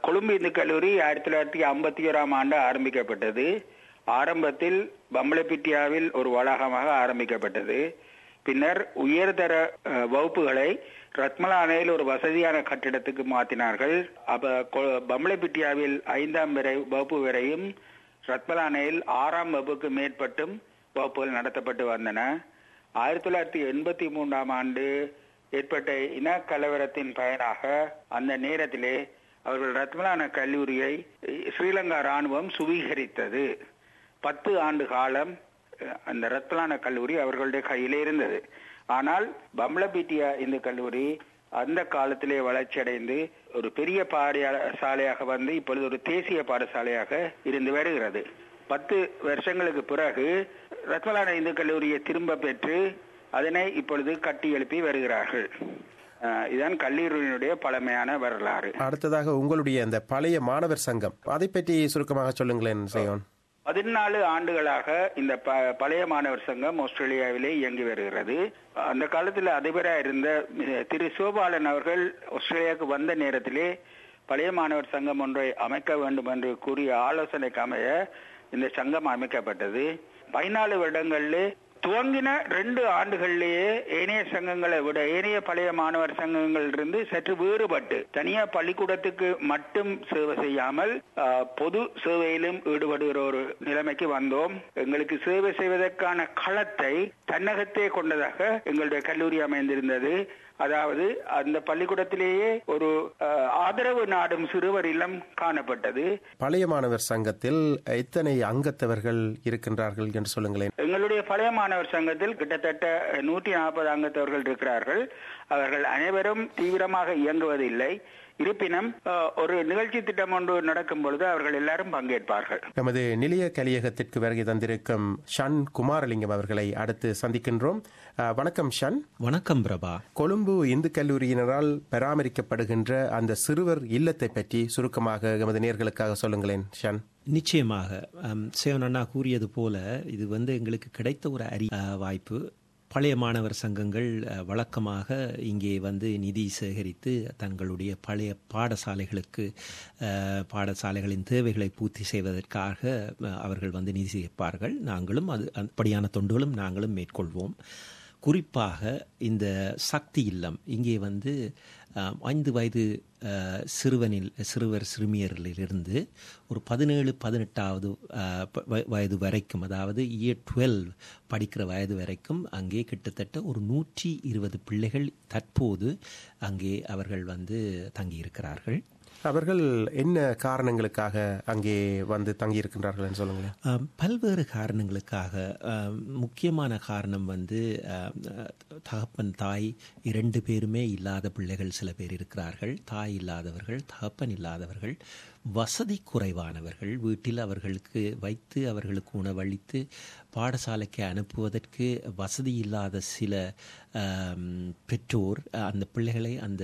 கொழும்பு இந்து கல்லூரி ஆயிரத்தி தொள்ளாயிரத்தி ஐம்பத்தி ஓராம் ஆண்டு ஆரம்பிக்கப்பட்டது ஆரம்பத்தில் பம்பளப்பிட்டியாவில் ஒரு வளாகமாக ஆரம்பிக்கப்பட்டது பின்னர் உயர்தர அஹ், வகுப்புகளை ரத்மலானையில் ஒரு வசதியான கட்டிடத்துக்கு மாற்றினார்கள் அப்ப கொ- பம்பளப்பிட்டியாவில் ஐந்தாம் வரை வகுப்பு வரையும் ரத்மலானையில் ஆறாம் வகுப்புக்கு மேற்பட்டும் வகுப்புகள் நடத்தப்பட்டு வந்தன ஆயிரத்தி தொள்ளாயிரத்தி எண்பத்தி மூன்றாம் ஆண்டு ஏற்பட்ட இன கலவரத்தின் பயனாக அந்த நேரத்திலே அவர்கள் ரத்மலான கல்லூரியை அஹ், ஸ்ரீலங்கா ராணுவம் சுவீகரித்தது பத்து ஆண்டு காலம் அஹ், அந்த ரத்லான கல்லூரி அவர்களுடைய கையிலே இருந்தது ஆனால் பம்ளபிட்டியா இந்த கல்லூரி அந்த காலத்திலே வளர்ச்சியடைந்து ஒரு பெரிய பாடசாலையாக வந்து இப்பொழுது ஒரு தேசிய பாடசாலையாக இருந்து வருகிறது பத்து வருஷங்களுக்கு பிறகு ரத்மலான இந்து கல்லூரியை திரும்ப பெற்று அதனை இப்பொழுது கட்டி எழுப்பி வருகிறார்கள் அஹ், இதுதான் கல்லூரியினுடைய பழமையான வரலாறு அடுத்ததாக உங்களுடைய அந்த பழைய மாணவர் சங்கம் அதை பற்றி சுருக்கமாக சொல்லுங்களேன் செய்யோன் பதினாலு ஆண்டுகளாக இந்த ப- பழைய மாணவர் சங்கம் ஆஸ்திரேலியாவிலே இயங்கி வருகிறது அந்த காலத்தில் அதிபராக இருந்த அஹ், திரு சிவபாலன் அவர்கள் ஆஸ்திரேலியாவுக்கு வந்த நேரத்திலே பழைய மாணவர் சங்கம் ஒன்றை அமைக்க வேண்டும் என்று கூறிய ஆலோசனைக்கு அமைய இந்த சங்கம் அமைக்கப்பட்டது பதினாலு வருடங்களிலே துவங்கின ரெண்டு ஆண்டுகளிலேயே ஏனைய சங்கங்களை விட ஏனைய பழைய மாணவர் சங்கங்களிலிருந்து சற்று வேறுபட்டு தனியா பள்ளிக்கூடத்துக்கு மட்டும் சேவை செய்யாமல் ஆஹ், பொது சேவையிலும் ஈடுபடுகிற ஒரு நிலைமைக்கு வந்தோம் எங்களுக்கு சேவை செய்வதற்கான களத்தை தன்னகத்தே கொண்டதாக எங்களுடைய கல்லூரி அமைந்திருந்தது அதாவது அந்த பள்ளிக்கூடத்திலேயே ஒரு ஆஹ், ஆதரவு நாடும் சிறுவர் இல்லம் காணப்பட்டது பழைய மாணவர் சங்கத்தில் எத்தனை அங்கத்தவர்கள் இருக்கின்றார்கள் என்று சொல்லுங்களேன் எங்களுடைய பழைய மாணவர் சங்கத்தில் கிட்டத்தட்ட நூற்றி நாற்பது அங்கத்தவர்கள் இருக்கிறார்கள் அவர்கள் அனைவரும் தீவிரமாக இயங்குவதில்லை இருப்பினும் அஹ், ஒரு நிகழ்ச்சி திட்டம் ஒன்று நடக்கும் பொழுது அவர்கள் எல்லாரும் பங்கேற்பார்கள் எமது நிலைய கலியகத்திற்கு வருகை தந்திருக்கும் ஷன் குமாரலிங்கம் அவர்களை அடுத்து சந்திக்கின்றோம் அஹ், வணக்கம் ஷன் வணக்கம் பிரபா கொழும்பு இந்து கல்லூரியினரால் பராமரிக்கப்படுகின்ற அந்த சிறுவர் இல்லத்தை பற்றி சுருக்கமாக எமது நேர்களுக்காக சொல்லுங்களேன் ஷன் நிச்சயமாக அம், சேவன் அண்ணா கூறியது போல இது வந்து எங்களுக்கு கிடைத்த ஒரு அரி அஹ், வாய்ப்பு பழைய மாணவர் சங்கங்கள் அஹ், வழக்கமாக இங்கே வந்து நிதி சேகரித்து தங்களுடைய பழைய பாடசாலைகளுக்கு அஹ், பாடசாலைகளின் தேவைகளை பூர்த்தி செய்வதற்காக அஹ், அவர்கள் வந்து நிதி சேர்ப்பார்கள் நாங்களும் அது அப்படியான தொண்டுகளும் நாங்களும் மேற்கொள்வோம் குறிப்பாக இந்த சக்தி இல்லம் இங்கே வந்து அஹ், ஐந்து வயது அஹ், சிறுவனில் சிறுவர் சிறுமியரிலிருந்து ஒரு பதினேழு பதினெட்டாவது அஹ், ப- வ- வயது வரைக்கும் அதாவது இயர் டுவெல் படிக்கிற வயது வரைக்கும் அங்கே கிட்டத்தட்ட ஒரு நூற்றி இருபது பிள்ளைகள் தற்போது அங்கே அவர்கள் வந்து தங்கியிருக்கிறார்கள் அவர்கள் என்ன காரணங்களுக்காக அங்கே வந்து தங்கியிருக்கின்றார்கள் என்று சொல்லுங்களேன் ஆம், பல்வேறு காரணங்களுக்காக ஆம், முக்கியமான காரணம் வந்து ஆம், தகப்பன் தாய் இரண்டு பேருமே இல்லாத பிள்ளைகள் சில பேர் இருக்கிறார்கள் தாய் இல்லாதவர்கள் தகப்பன் இல்லாதவர்கள் வசதி குறைவானவர்கள் வீட்டில் அவர்களுக்கு வைத்து அவர்களுக்கு உணவளித்து பாடசாலைக்கு அனுப்புவதற்கு வசதி இல்லாத சில ஆம், பெற்றோர் அந்த பிள்ளைகளை அந்த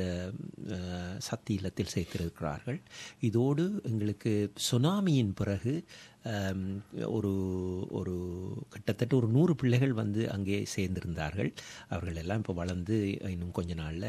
அஹ், சக்தி இல்லத்தில் சேர்த்திருக்கிறார்கள் இதோடு எங்களுக்கு சுனாமியின் பிறகு ஆம், ஒரு ஒரு கிட்டத்தட்ட ஒரு நூறு பிள்ளைகள் வந்து அங்கே சேர்ந்திருந்தார்கள் அவர்கள் எல்லாம் இப்போ வளர்ந்து இன்னும் கொஞ்ச நாளில்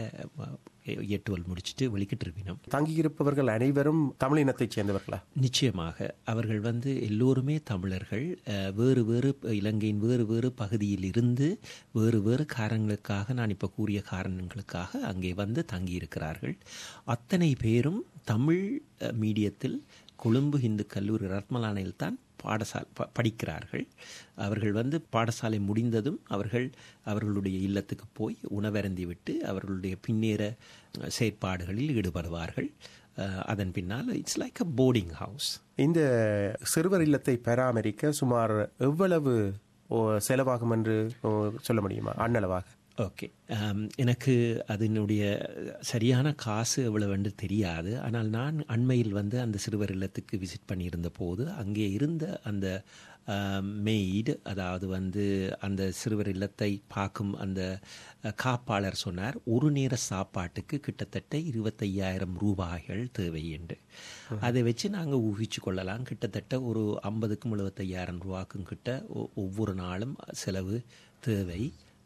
எட்டுவல் முடிச்சுட்டு வெளிக்கிட்டு இருப்பினோம் தங்கியிருப்பவர்கள் அனைவரும் தமிழினத்தைச் சேர்ந்தவர்களா நிச்சயமாக அவர்கள் வந்து எல்லோருமே தமிழர்கள் அஹ், வேறு வேறு இலங்கையின் வேறு வேறு பகுதியில் இருந்து வேறு வேறு காரணங்களுக்காக நான் இப்போ கூறிய காரணங்களுக்காக அங்கே வந்து தங்கியிருக்கிறார்கள் அத்தனை பேரும் தமிழ் அஹ், மீடியத்தில் கொழும்பு இந்து கல்லூரி ரத்மலானையில் தான் பாடசாலை ப படிக்கிறார்கள் அவர்கள் வந்து பாடசாலை முடிந்ததும் அவர்கள் அவர்களுடைய இல்லத்துக்கு போய் உணவருந்தி விட்டு அவர்களுடைய பின்னேற அஹ், செயற்பாடுகளில் ஈடுபடுவார்கள் அஹ், அதன் பின்னால் it's like a boarding house இந்த சிறுவர் இல்லத்தை பராமரிக்க சுமார் எவ்வளவு ஓ, செலவாகும் என்று ஓ, சொல்ல முடியுமா அண்ணளவாக ஓகே எனக்கு அதனுடைய சரியான காசு எவ்வளவுன்னு தெரியாது ஆனால் நான் அண்மையில் வந்து அந்த சிறுவர் இல்லத்துக்கு விசிட் பண்ணியிருந்த போது அங்கே இருந்த அந்த மெய்டு அதாவது வந்து அந்த சிறுவர் இல்லத்தை பார்க்கும் அந்த அஹ், காப்பாளர் சொன்னார் ஒரு நேர சாப்பாட்டுக்கு கிட்டத்தட்ட இருபத்தையாயிரம் ரூபாய்கள் தேவை என்று அதை வச்சு நாங்கள் ஊகிச்சு கொள்ளலாம் கிட்டத்தட்ட ஒரு ஐம்பதுக்கும் எழுபத்தையாயிரம் ரூபாய்க்கும் கிட்ட ஒ- ஒவ்வொரு நாளும் செலவு தேவை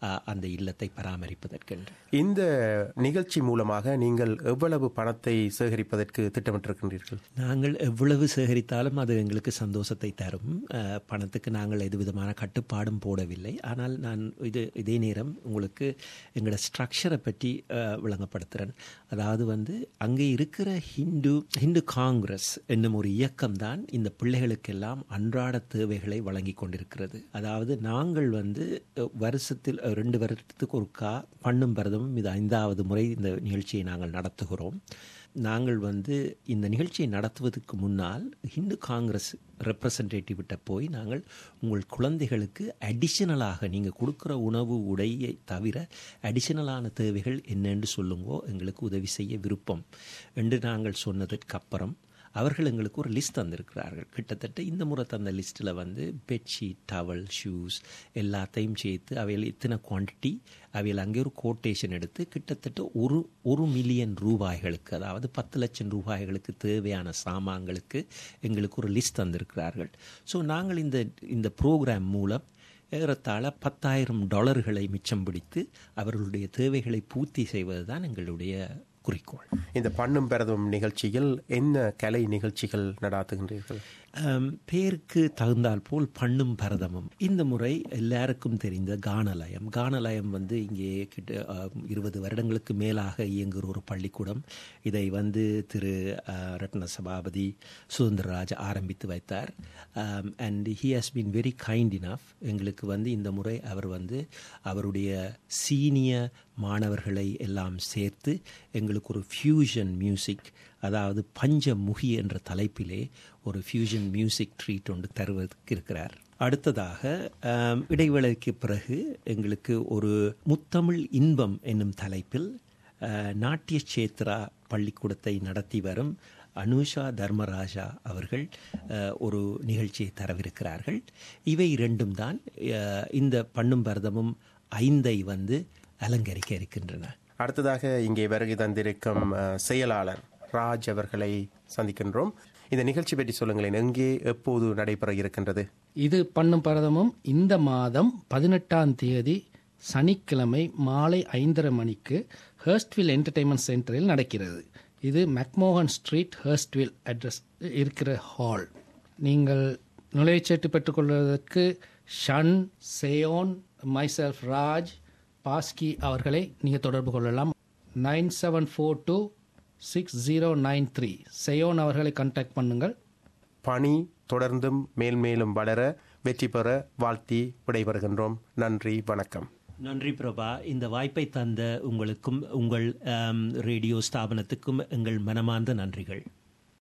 அஹ், அந்த இல்லத்தை பராமரிப்பதற்கென்று இந்த நிகழ்ச்சி மூலமாக நீங்கள் எவ்வளவு பணத்தை சேகரிப்பதற்கு திட்டமிட்டிருக்கின்றீர்கள் நாங்கள் எவ்வளவு சேகரித்தாலும் அது எங்களுக்கு சந்தோஷத்தை தரும் அஹ், பணத்துக்கு நாங்கள் எது விதமான கட்டுப்பாடும் போடவில்லை ஆனால் நான் இது இதே நேரம் உங்களுக்கு எங்களோட ஸ்ட்ரக்சரை பற்றி அஹ், விளங்கப்படுத்துகிறேன் அதாவது வந்து அங்கே இருக்கிற ஹிந்து ஹிந்து காங்கிரஸ் என்னும் ஒரு இயக்கம்தான் இந்த பிள்ளைகளுக்கெல்லாம் அன்றாட தேவைகளை வழங்கி கொண்டிருக்கிறது அதாவது நாங்கள் வந்து அஹ், வருஷத்தில் அஹ், ரெண்டு வருடத்துக்கு ஒருக்கா பண்ணும் பரதமும் இது ஐந்தாவது முறை இந்த நிகழ்ச்சியை நாங்கள் நடத்துகிறோம் நாங்கள் வந்து இந்த நிகழ்ச்சியை நடத்துவதற்கு முன்னால் ஹிந்து காங்கிரஸ் ரெப்ரசன்டேட்டிவ்கிட்ட போய் நாங்கள் உங்கள் குழந்தைகளுக்கு அடிஷனலாக நீங்கள் கொடுக்குற உணவு உடையை தவிர அடிஷனலான தேவைகள் என்னென்று சொல்லுங்கோ எங்களுக்கு உதவி செய்ய விருப்பம் என்று நாங்கள் சொன்னதற்கு அப்புறம் அவர்கள் எங்களுக்கு ஒரு லிஸ்ட் தந்திருக்கிறார்கள் கிட்டத்தட்ட இந்த முறை தந்த லிஸ்ட்டில் வந்து பெட்ஷீட் டவல் ஷூஸ் எல்லாத்தையும் சேர்த்து அவையில் இத்தனை குவான்டிட்டி அவையில் அங்கே ஒரு கோட்டேஷன் எடுத்து கிட்டத்தட்ட ஒரு ஒரு மில்லியன் ரூபாய்களுக்கு அதாவது பத்து லட்சம் ரூபாய்களுக்கு தேவையான சாமான்களுக்கு எங்களுக்கு ஒரு லிஸ்ட் தந்திருக்கிறார்கள் ஸோ நாங்கள் இந்த இந்த ப்ரோக்ராம் மூலம் ஏறத்தாழ பத்தாயிரம் டாலர்களை மிச்சம் பிடித்து அவர்களுடைய தேவைகளை பூர்த்தி செய்வது தான் எங்களுடைய குறிக்கோள் இந்த பண்ணும் பிரதம் நிகழ்ச்சியில் என்ன கலை நிகழ்ச்சிகள் நடாத்துகின்றீர்கள் ஆம், பேருக்கு தகுந்தால் போல் பண்ணும் பரதமும் இந்த முறை எல்லாருக்கும் தெரிந்த கானலயம் கானலயம் வந்து இங்கே கிட்ட ஆம், இருபது வருடங்களுக்கு மேலாக இயங்குகிற ஒரு பள்ளிக்கூடம் இதை வந்து திரு ஆ, ரத்ன சபாபதி சுதந்திரராஜ் ஆரம்பித்து வைத்தார் and he has been very kind enough எங்களுக்கு வந்து இந்த முறை அவர் வந்து அவருடைய சீனியர் மாணவர்களை எல்லாம் சேர்த்து எங்களுக்கு ஒரு ஃபியூஷன் மியூசிக் அதாவது பஞ்சமுகி என்ற தலைப்பிலே ஒரு ஃபியூஷன் மியூசிக் ட்ரீட் ஒன்று தருவதற்கு இருக்கிறார் அடுத்ததாக ஆம், இடைவேளைக்கு பிறகு எங்களுக்கு ஒரு முத்தமிழ் இன்பம் என்னும் தலைப்பில் அஹ், நாட்டிய சேத்ரா பள்ளிக்கூடத்தை நடத்தி வரும் அனுஷா தர்மராஜா அவர்கள் அஹ், ஒரு நிகழ்ச்சியை தரவிருக்கிறார்கள் இவை இரண்டும் தான் அஹ், இந்த பண்ணும் பரதமும் ஐந்தை வந்து அலங்கரிக்க இருக்கின்றன அடுத்ததாக இங்கே வருகை தந்திருக்கும் அஹ், செயலாளர் ராஜ் அவர்களை சந்திக்கின்றோம் இந்த நிகழ்ச்சி பற்றி சொல்லுங்களேன் எங்கே எப்போது நடைபெற இருக்கின்றது இது பண்ணும் பரதமும் இந்த மாதம் பதினெட்டாம் தேதி சனிக்கிழமை மாலை ஐந்தரை மணிக்கு ஹர்ஸ்ட்வில் என்டர்டைன்மெண்ட் சென்டரில் நடக்கிறது இது மெக்மோகன் ஸ்ட்ரீட் ஹர்ஸ்ட்வில் அட்ரஸ் இருக்கிற ஹால் நீங்கள் நுழைவுச்சீட்டு பெற்றுக்கொள்வதற்கு ஷன் சேயோன் மைசெல்ஃப் ராஜ் பாஸ்கி அவர்களை நீங்கள் தொடர்பு கொள்ளலாம் nine seven four two six zero nine three Seyon அவர்களை கான்டாக்ட் பண்ணுங்கள் பணி தொடர்ந்தும் மேல்மேலும் வளர வெற்றி பெற வாழ்த்தி விடைபெறுகின்றோம் நன்றி வணக்கம் நன்றி பிரபா இந்த வாய்ப்பை தந்த உங்களுக்கும் உங்கள் ஆம், ரேடியோ ஸ்தாபனத்துக்கும் எங்கள் மனமார்ந்த நன்றிகள்